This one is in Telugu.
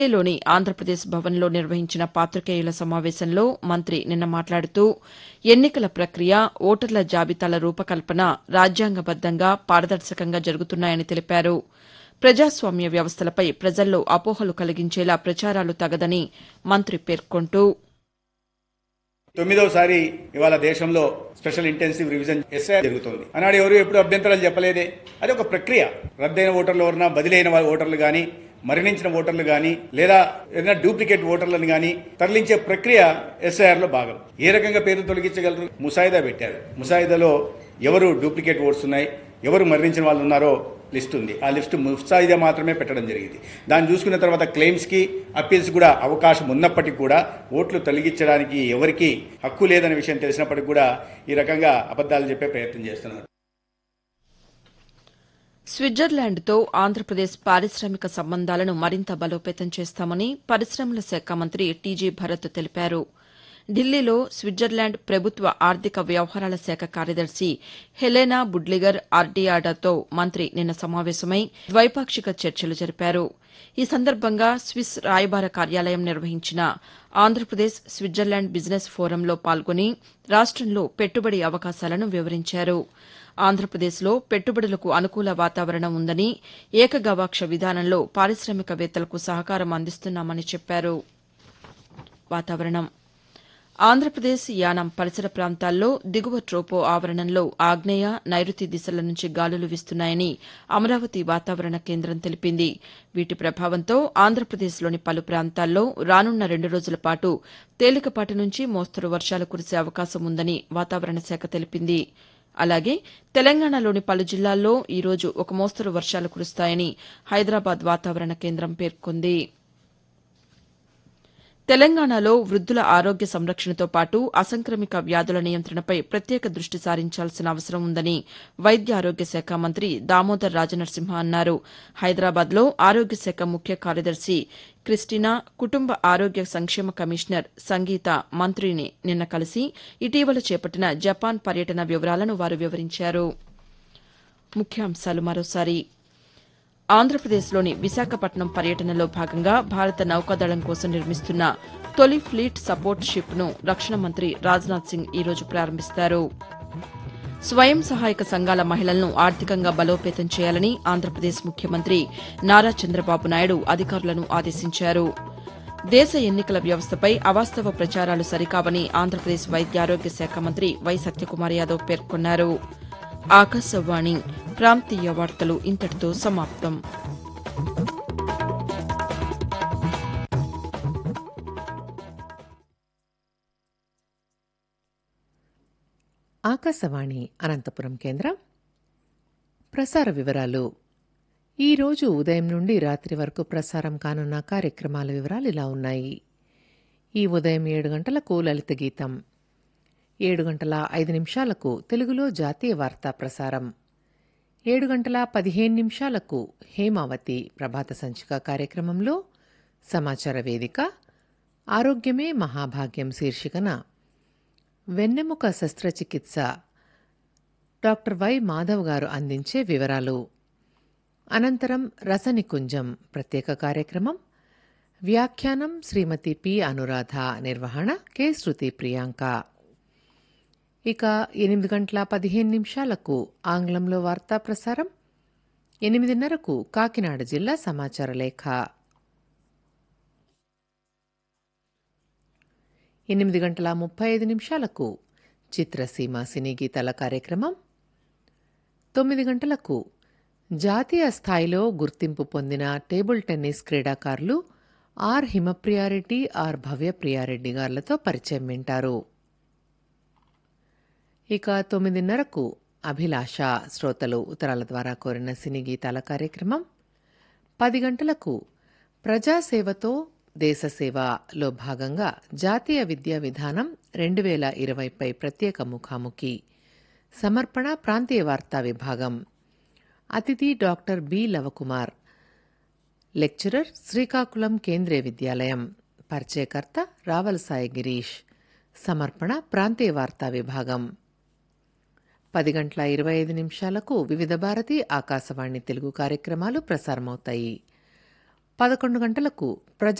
ఢిల్లీలోని ఆంధ్రప్రదేశ్ భవన్లో నిర్వహించిన పాతికేయుల సమావేశంలో మంత్రి నిన్న మాట్లాడుతూ ఎన్నికల ప్రక్రియ ఓటర్ల జాబితాల రూపకల్పన రాజ్యాంగబద్దంగా పారదర్శకంగా జరుగుతున్నాయని తెలిపారు ప్రజాస్వామ్య వ్యవస్థలపై ప్రజల్లో అపోహలు కలిగించేలా ప్రచారాలు తగదని మంత్రి పేర్కొంటూ తొమ్మిదవసారి ఇవాళ దేశంలో స్పెషల్ ఇంటెన్సివ్ రివిజన్ ఎస్ఐ జరుగుతుంది ఆనాడు ఎవరు ఎప్పుడు అభ్యంతరాలు చెప్పలేదే అది ఒక ప్రక్రియ రద్దయిన ఓటర్లు ఎవరన్నా బదిలైన వా- ఓటర్లు కానీ మరణించిన ఓటర్లు కానీ లేదా ఏదైనా డూప్లికేట్ ఓటర్లను కానీ తరలించే ప్రక్రియ ఎస్ఐఆర్ లో భాగం ఏ రకంగా పేరు తొలగించగలరు ముసాయిదా పెట్టారు ముసాయిదాలో ఎవరు డూప్లికేట్ ఓట్స్ ఉన్నాయి ఎవరు మరణించిన వాళ్ళు ఉన్నారో లిస్ట్ ఉంది ఆ లిస్ట్ ముసాయిదా మాత్రమే పెట్టడం జరిగింది దాన్ని చూసుకున్న తర్వాత క్లెయిమ్స్ కి అప్పీల్స్ కూడా అవకాశం ఉన్నప్పటికీ కూడా ఓట్లు తొలగించడానికి ఎవరికి హక్కు లేదనే విషయం తెలిసినప్పటికీ కూడా ఈ రకంగా అబద్దాలు చెప్పే ప్రయత్నం చేస్తున్నారు స్విట్జర్లాండ్తో ఆంధ్రప్రదేశ్ పారిశ్రామిక సంబంధాలను మరింత బలోపేతం చేస్తామని పరిశ్రమల శాఖ మంత్రి టీజీ భరత్ తెలిపారు ఢిల్లీలో స్విట్జర్లాండ్ ప్రభుత్వ ఆర్థిక వ్యవహారాల శాఖ కార్యదర్శి హెలెనా బుడ్లిగర్ ఆర్డియాడాతో మంత్రి నిన్న సమావేశమై ద్వైపాక్షిక చర్చలు జరిపారు ఈ సందర్భంగా స్విస్ రాయబార కార్యాలయం నిర్వహించిన ఆంధ్రప్రదేశ్ స్విట్జర్లాండ్ బిజినెస్ ఫోరంలో పాల్గొని రాష్టంలో పెట్టుబడి అవకాశాలను వివరించారు ఆంధ్రప్రదేశ్లో పెట్టుబడులకు అనుకూల వాతావరణం ఉందని ఏకగవాక్ష విధానంలో పారిశ్రామికవేత్తలకు సహకారం అందిస్తున్నామని చెప్పారు వాతావరణం ఆంధ్రప్రదేశ్ యానం పరిసర ప్రాంతాల్లో దిగువ ట్రోపో ఆవరణంలో ఆగ్నేయ నైరుతి దిశల నుంచి గాలులు వీస్తున్నాయని అమరావతి వాతావరణ కేంద్రం తెలిపింది వీటి ప్రభావంతో ఆంధ్రప్రదేశ్లోని పలు ప్రాంతాల్లో రానున్న రెండు రోజుల పాటు తేలికపాటి నుంచి మోస్తరు వర్షాలు కురిసే అవకాశం ఉందని వాతావరణ శాఖ తెలిపింది అలాగే తెలంగాణలోని పలు జిల్లాల్లో ఈ రోజు ఒక మోస్తరు వర్షాలు కురుస్తాయని హైదరాబాద్ వాతావరణ కేంద్రం పేర్కొంది తెలంగాణలో వృద్దుల ఆరోగ్య సంరక్షణతో పాటు అసంక్రమిక వ్యాధుల నియంత్రణపై ప్రత్యేక దృష్టి సారించాల్సిన అవసరం ఉందని వైద్య ఆరోగ్య శాఖ మంత్రి దామోదర్ రాజనరసింహ అన్నారు హైదరాబాద్లో ఆరోగ్య శాఖ ముఖ్య కార్యదర్శి క్రిస్టినా కుటుంబ ఆరోగ్య సంక్షేమ కమిషనర్ సంగీత మంత్రిని నిన్న కలిసి ఇటీవల చేపట్టిన జపాన్ పర్యటన వివరాలను వారు వివరించారు ముఖ్యాంశాలు మరోసారి ఆంధ్రప్రదేశ్లోని విశాఖపట్నం పర్యటనలో భాగంగా భారత నౌకాదళం కోసం నిర్మిస్తున్న తొలి ఫ్లీట్ సపోర్ట్ షిప్ను రక్షణ మంత్రి రాజ్నాథ్ సింగ్ ఈరోజు ప్రారంభిస్తారు స్వయం సహాయక సంఘాల మహిళలను ఆర్థికంగా బలోపేతం చేయాలని ఆంధ్రప్రదేశ్ ముఖ్యమంత్రి నారా చంద్రబాబు నాయుడు అధికారులను ఆదేశించారు దేశ ఎన్నికల వ్యవస్థపై అవాస్తవ ప్రచారాలు సరికావని ఆంధ్రప్రదేశ్ వైద్యారోగ్య శాఖ మంత్రి వై సత్యకుమార్ యాదవ్ పేర్కొన్నారు ఆకాశవాణి ప్రాంతీయ వార్తలు ఇంతటితో సమాప్తం ఆకాశవాణి అనంతపురం కేంద్రం ప్రసార వివరాలు ఈరోజు ఉదయం నుండి రాత్రి వరకు ప్రసారం కానున్న కార్యక్రమాల వివరాలు ఇలా ఉన్నాయి ఈ ఉదయం ఏడు గంటలకు లలిత గీతం ఏడు గంటల ఐదు నిమిషాలకు తెలుగులో జాతీయ వార్తా ప్రసారం ఏడు గంటల పదిహేను నిమిషాలకు హేమావతి ప్రభాత సంచిక కార్యక్రమంలో సమాచార వేదిక ఆరోగ్యమే మహాభాగ్యం శీర్షికన వెన్నెముక శస్త్రచికిత్స డాక్టర్ వై మాధవ్ గారు అందించే వివరాలు అనంతరం రసనికుంజం ప్రత్యేక కార్యక్రమం వ్యాఖ్యానం శ్రీమతి పి అనురాధ నిర్వహణ కె శృతి ప్రియాంక ఇక ఎనిమిది గంటల పదిహేను నిమిషాలకు ఆంగ్లంలో వార్తా ప్రసారం ఎనిమిదిన్నరకు కాకినాడ జిల్లా సమాచార లేఖ ఎనిమిది గంటల ముప్పై ఐదు నిమిషాలకు చిత్రసీమ సినీ గీతాల కార్యక్రమం తొమ్మిది గంటలకు జాతీయ స్థాయిలో గుర్తింపు పొందిన టేబుల్ టెన్నిస్ క్రీడాకారులు ఆర్ హిమప్రియారెడ్డి ఆర్ భవ్యప్రియారెడ్డి గారులతో పరిచయం వింటారు ఇక తొమ్మిదిన్నరకు అభిలాష శ్రోతలు ఉత్తరాల ద్వారా కోరిన సినీ గీతాల కార్యక్రమం పది గంటలకు ప్రజాసేవతో దేశసేవలో భాగంగా జాతీయ విద్యా విధానం రెండు వేల ఇరవైపై ప్రత్యేక ముఖాముఖి సమర్పణ ప్రాంతీయ వార్తా విభాగం అతిథి doctor B Lavakumar lecturer Srikakulam కేంద్రీయ విద్యాలయం పరిచయకర్త రావలసాయి గిరీష్ సమర్పణ ప్రాంతీయ వార్తా విభాగం పది గంటల ఇరవై ఐదు నిమిషాలకు వివిధ భారతి ఆకాశవాణి తెలుగు కార్యక్రమాలు ప్రసారమవుతాయి పదకొండు గంటలకు ప్రజా